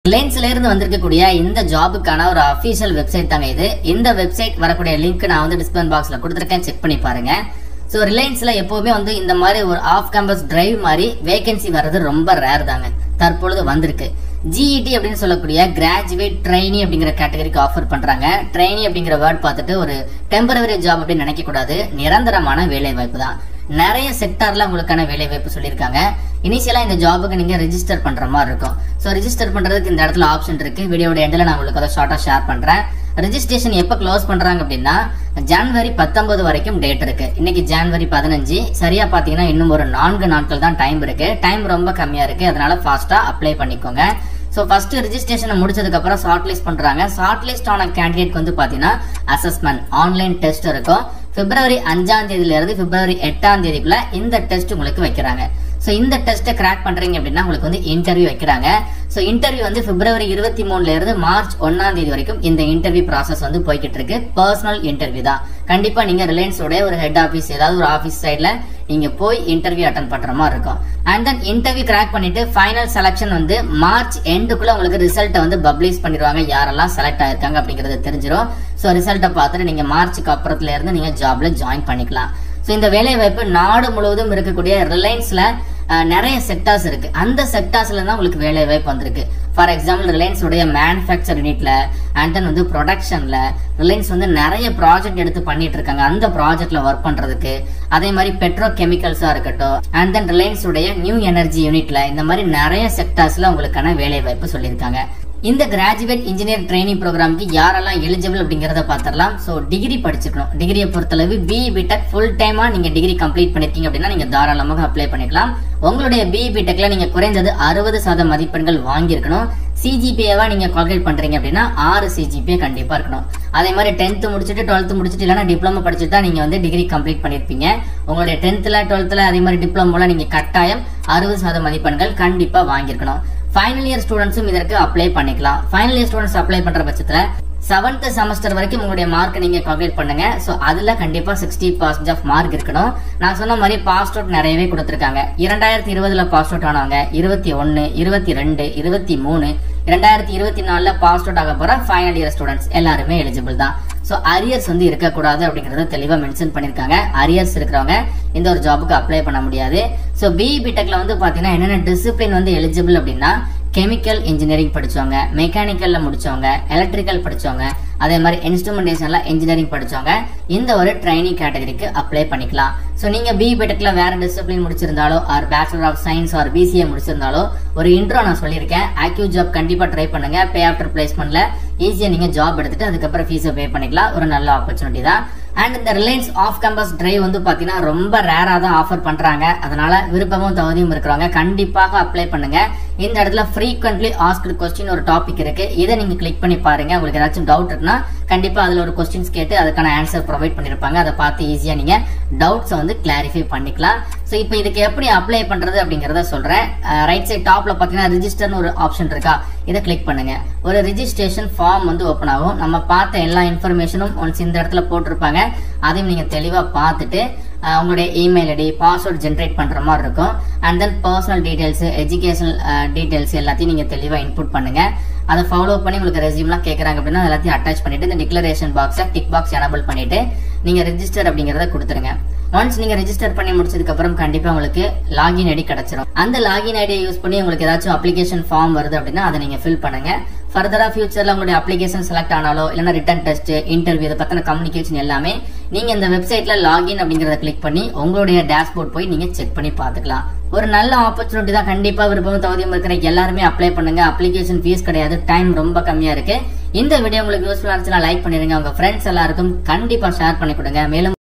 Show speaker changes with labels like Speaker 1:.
Speaker 1: ரிலையன்ஸ்ல இருந்து வந்திருக்கக்கூடிய இந்த ஜாபுக்கான ஒரு அபிஷியல் வெப்சைட் தாங்க இது இந்த வெப்சைட் வரக்கூடிய லிங்க் நான் வந்து டிஸ்பிளன் பாக்ஸ்ல கொடுத்துருக்கேன் செக் பண்ணி பாருங்க ஸோ ரிலையன்ஸ்ல எப்பவுமே வந்து இந்த மாதிரி ஒரு ஆஃப் கேம்பஸ் டிரைவ் மாதிரி வேகன்சி வர்றது ரொம்ப ரேர் தாங்க தற்பொழுது வந்திருக்கு ஜிஇடி அப்படின்னு சொல்லக்கூடிய கிராஜுவேட் ட்ரைனி அப்படிங்கிற கேட்டகரிக்கு ஆஃபர் பண்றாங்க ட்ரைனி அப்படிங்கிற வேர்ட் பார்த்துட்டு ஒரு டெம்பரவரி ஜாப் அப்படின்னு நினைக்க கூடாது நிரந்தரமான வேலை வாய்ப்பு தான் நிறைய செக்டார்ல உங்களுக்கான வேலை வாய்ப்பு சொல்லியிருக்காங்க இனிஷியலா இந்த ஜாபுக்கு நீங்க ரெஜிஸ்டர் பண்ற மாதிரி இருக்கும் ஸோ ரெஜிஸ்டர் பண்றதுக்கு இந்த இடத்துல ஆப்ஷன் இருக்கு வீடியோட எண்டில் நான் உங்களுக்கு அதை ஷார்ட்டா ஷேர் பண்றேன் ரெஜிஸ்ட்ரேஷன் எப்போ க்ளோஸ் பண்றாங்க அப்படின்னா ஜனவரி பத்தொன்பது வரைக்கும் டேட் இருக்கு இன்னைக்கு ஜனவரி பதினஞ்சு சரியா பாத்தீங்கன்னா இன்னும் ஒரு நான்கு நாட்கள் தான் டைம் இருக்கு டைம் ரொம்ப கம்மியா இருக்கு அதனால ஃபாஸ்டா அப்ளை பண்ணிக்கோங்க ஸோ ஃபர்ஸ்ட் ரெஜிஸ்ட்ரேஷனை முடிச்சதுக்கு அப்புறம் ஷார்ட் லிஸ்ட் பண்றாங்க ஷார்ட் லிஸ்ட் ஆன கேண்டிடேட் வந்து பாத்தீங்கன்னா அசஸ்மெண்ட் ஆன்லைன் டெஸ்ட் இருக்கும் பிப்ரவரி அஞ்சாம் தேதியில இருந்து பிப்ரவரி எட்டாம் தேதிக்குள்ள இந்த டெஸ்ட் உங்களுக்கு வைக்கிறாங்க ஸோ இந்த டெஸ்ட்டை கிராக் பண்றீங்க அப்படின்னா உங்களுக்கு வந்து இன்டர்வியூ வைக்கிறாங்க ஸோ இன்டர்வியூ வந்து பிப்ரவரி இருபத்தி மூணுல இருந்து மார்ச் ஒன்னாம் தேதி வரைக்கும் இந்த இன்டர்வியூ ப்ராசஸ் வந்து போய்கிட்டு இருக்கு பர்சனல் இன்டர்வியூ தான் கண்டிப்பா நீங்க ரிலையன்ஸோட ஒரு ஹெட் ஆஃபீஸ் ஏதாவது ஒரு ஆஃபீஸ் சைட்ல நீங்க போய் இன்டர்வியூ அட்டன் பண்ற மாதிரி இருக்கும் அண்ட் தென் இன்டர்வியூ கிராக் பண்ணிட்டு ஃபைனல் செலக்ஷன் வந்து மார்ச் எண்டுக்குள்ள உங்களுக்கு ரிசல்ட்டை வந்து பப்ளிஷ் பண்ணிடுவாங்க யாரெல்லாம் செலக்ட் ஆயிருக்காங்க அப்படிங்கறது தெரிஞ்சிடும் ஸோ ரிசல்ட்டை பார்த்துட்டு நீங்க மார்ச்சுக்கு அப்புறத்துல இருந்து நீங்க ஜாப்ல ஜாயின் பண்ணிக்கலாம் ஸோ இந்த வேலை வாய்ப்பு நாடு முழுவதும் இருக்கக்கூடிய ரிலையன்ஸ்ல அஹ், நிறைய செக்டார்ஸ் இருக்கு அந்த செக்டார்ஸ்ல தான் உங்களுக்கு வேலை வாய்ப்பு வந்திருக்கு ஃபார் எக்ஸாம்பிள் ரிலையன்ஸ் உடைய மேனுஃபேக்சர் யூனிட்ல அண்ட் தென் வந்து ப்ரொடக்ஷன்ல ரிலையன்ஸ் வந்து நிறைய ப்ராஜெக்ட் எடுத்து பண்ணிட்டு இருக்காங்க அந்த ப்ராஜெக்ட்ல ஒர்க் பண்றதுக்கு அதே மாதிரி பெட்ரோ கெமிக்கல்ஸா இருக்கட்டும் அண்ட் தென் ரிலையன்ஸ் உடைய நியூ எனர்ஜி யூனிட்ல இந்த மாதிரி நிறைய செக்டார்ஸ்ல உங்களுக்கான வேலை வாய்ப்பு சொல்லியிருக்காங்க இந்த கிராஜுவேட் இன்ஜினியர் ட்ரைனிங் ப்ரோக்ராம்க்கு யாரெல்லாம் எலிஜிபிள் அப்படிங்கறத பார்த்துடலாம் ஸோ டிகிரி படிச்சிருக்கணும் டிகிரியை பொறுத்தளவு பிஇ பிடெக் ஃபுல் டைமா நீங்க டிகிரி கம்ப்ளீட் பண்ணிருக்கீங்க அப்படின்னா நீங்க தாராளமாக அப்ளை பண்ணிக்கலாம் உங்களுடைய பிஇ பிடெக்ல நீங்க குறைந்தது அறுபது சத மதிப்பெண்கள் வாங்கியிருக்கணும் சிஜிபிஏவா நீங்க கால்குலேட் பண்றீங்க அப்படின்னா ஆறு சிஜிபிஏ கண்டிப்பா இருக்கணும் அதே மாதிரி டென்த் முடிச்சுட்டு டுவெல்த் முடிச்சுட்டு இல்லைன்னா டிப்ளமோ படிச்சுட்டு தான் நீங்க வந்து டிகிரி கம்ப்ளீட் பண்ணிருப்பீங்க உங்களுடைய டென்த்ல டுவெல்த்ல அதே மாதிரி டிப்ளமோல நீங்க கட்டாயம் அறுபது சத மதிப்பெண்கள் கண்டிப்பா வாங்கியிருக்கணும் ஃபைனல் இயர் ஸ்டூடெண்ட்ஸும் இதற்கு அப்ளை பண்ணிக்கலாம் ஃபைனல் இயர் ஸ்டூடெண்ட்ஸ் அப்ளை பண்ற பட்சத்துல செவன்த் செமஸ்டர் வரைக்கும் உங்களுடைய மார்க் நீங்க கால்குலேட் பண்ணுங்க சோ அதுல கண்டிப்பா சிக்ஸ்டி பர்சன்ட் ஆஃப் மார்க் இருக்கணும் நான் சொன்ன மாதிரி பாஸ் அவுட் நிறையவே கொடுத்துருக்காங்க இரண்டாயிரத்தி இருபதுல பாஸ் அவுட் ஆனவங்க இருபத்தி ஒன்னு இருபத்தி ரெண்டு இருபத்தி மூணு இரண்டாயிரத்தி இருபத்தி நாலுல பாஸ் அவுட் ஆக போற ஃபைனல் இயர் ஸ்டூடெண்ட்ஸ் எல்லாருமே எலிஜிபிள் தான் சோ அரியர்ஸ் வந்து இருக்கக்கூடாது அப்படிங்கறத தெளிவா மென்ஷன் பண்ணிருக்காங்க அரியர்ஸ் இருக்கிறவங்க இந்த ஒரு ஜாபுக்கு அப்ளை பண்ண முடியாது சோ பிஇ பிடெக்ல வந்து பாத்தீங்கன்னா என்னென்ன டிசிப்ளின் வந்து எலிஜிபிள் அப்படின்னா கெமிக்கல் இன்ஜினியரிங் படிச்சவங்க மெக்கானிக்கல்ல முடிச்சவங்க எலக்ட்ரிக்கல் படிச்சவங்க அதே மாதிரி இன்ஸ்ட்ருமெண்டேஷன்ல இன்ஜினியரிங் படிச்சவங்க இந்த ஒரு ட்ரைனிங் கேட்டகரிக்கு அப்ளை பண்ணிக்கலாம் ஸோ நீங்க பிஇ பிடெக்ல வேற டிசிப்ளின் முடிச்சிருந்தாலோ or bachelor of science or BCA முடிச்சிருந்தாலோ ஒரு இன்ட்ரோ நான் சொல்லியிருக்கேன் ஆக்யூ ஜாப் கண்டிப்பா ட்ரை பண்ணுங்க பே ஆஃப்டர் பிளேஸ்மெண்ட்ல ஈஸியா நீங்க ஜாப் எடுத்துட்டு அதுக்கப்புறம் ஃபீஸை பே பண்ணிக்கலாம் ஒரு நல்ல ஆப்பர்ச்சுனிட்டி தான் அண்ட் இந்த ரிலையன்ஸ் ஆஃப் கேம்பஸ் டிரைவ் வந்து பாத்தீங்கன்னா ரொம்ப ரேரா தான் ஆஃபர் பண்றாங்க அதனால விருப்பமும் தகுதியும் இருக்கிறவங்க கண்டிப்பாக அப்ளை பண்ணுங்க இந்த இடத்துல ஃப்ரீக்வெண்ட்லி ஆஸ்க்டு கொஸ்டின் ஒரு டாபிக் இருக்கு இதை நீங்க கிளிக் பண்ணி பாருங்க உங்களுக்கு ஏதாச்சும் டவுட் இருக்குன்னா கண்டிப்பா அதுல ஒரு கொஸ்டின்ஸ் கேட்டு அதுக்கான ஆன்சர் ப்ரொவைட் பண்ணிருப்பாங்க அதை பார்த்து ஈஸியா நீங்க டவுட்ஸ் வந்து கிளாரிஃபை பண்ணிக்கலாம் ஸோ இப்போ இதுக்கு எப்படி அப்ளை பண்றது அப்படிங்கறத சொல்றேன் ரைட் சைட் டாப்ல பாத்தீங்கன்னா ரிஜிஸ்டர்னு ஒரு ஆப்ஷன் இருக்கா இதை கிளிக் பண்ணுங்க ஒரு ரிஜிஸ்ட்ரேஷன் ஃபார்ம் வந்து ஓப்பன் ஆகும் நம்ம பார்த்த எல்லா இன்ஃபர்மேஷனும் ஒன்ஸ் இந்த இடத்துல போட்டிருப்பாங்க அதையும் நீங்க தெளிவா பார்த்துட்டு அஹ், உங்களுடைய இமெயில் ஐடி பாஸ்வேர்ட் ஜென்ரேட் பண்ற மாதிரி இருக்கும் and then personal details educational details எல்லாத்தையும் நீங்க தெளிவா இன்புட் பண்ணுங்க அதை ஃபாலோ பண்ணி உங்களுக்கு ரெசியூம்லாம் கேட்கறாங்க அப்படின்னா எல்லாத்தையும் அட்டாச் பண்ணிட்டு இந்த டிக்ளரேஷன் பாக்ஸை டிக் பாக்ஸ் எனபிள் பண்ணிட்டு நீங்க ரெஜிஸ்டர் அப்படிங்கறத கொடுத்துருங்க ஒன்ஸ் நீங்க ரெஜிஸ்டர் பண்ணி முடிச்சதுக்கு அப்புறம் கண்டிப்பா உங்களுக்கு லாகின் ஐடி கிடைச்சிரும் அந்த லாகின் ஐடியை யூஸ் பண்ணி உங்களுக்கு ஏதாச்சும் அப்ளிகேஷன் ஃபார்ம் வருது அப்படின்னா அதை நீங்க ஃபில் பண்ணுங்க ஃபர்தரா ஃபியூச்சர்ல உங்களுடைய அப்ளிகேஷன் செலக்ட் ஆனாலோ இல்லைன்னா ரிட்டன் டெஸ்ட் இன்டர்வியூ இதை பத்தின கம்யூனிகேஷன் எல்லாமே நீங்க இந்த வெப்சைட்ல லாகின் அப்படிங்கறத கிளிக் பண்ணி உங்களுடைய டேஷ்போர்ட் போய் நீங்க செக் பண்ணி பாத்துக்கலாம் ஒரு நல்ல ஆப்பர்ச்சுனிட்டி தான் கண்டிப்பா விருப்பம் தகுதியும் இருக்கிற எல்லாருமே அப்ளை பண்ணுங்க அப்ளிகேஷன் ஃபீஸ் கிடையாது டைம் ரொம்ப கம்மியா இருக்கு இந்த வீடியோ உங்களுக்கு யூஸ்ஃபுல்லா இருந்துச்சுன்னா லைக் பண்ணிருங்க உங்க ஃப்ரெண்ட்ஸ் எல்லாருக்கும் கண்டிப்பா ஷேர் பண்ணி கொடுங்க மேலும்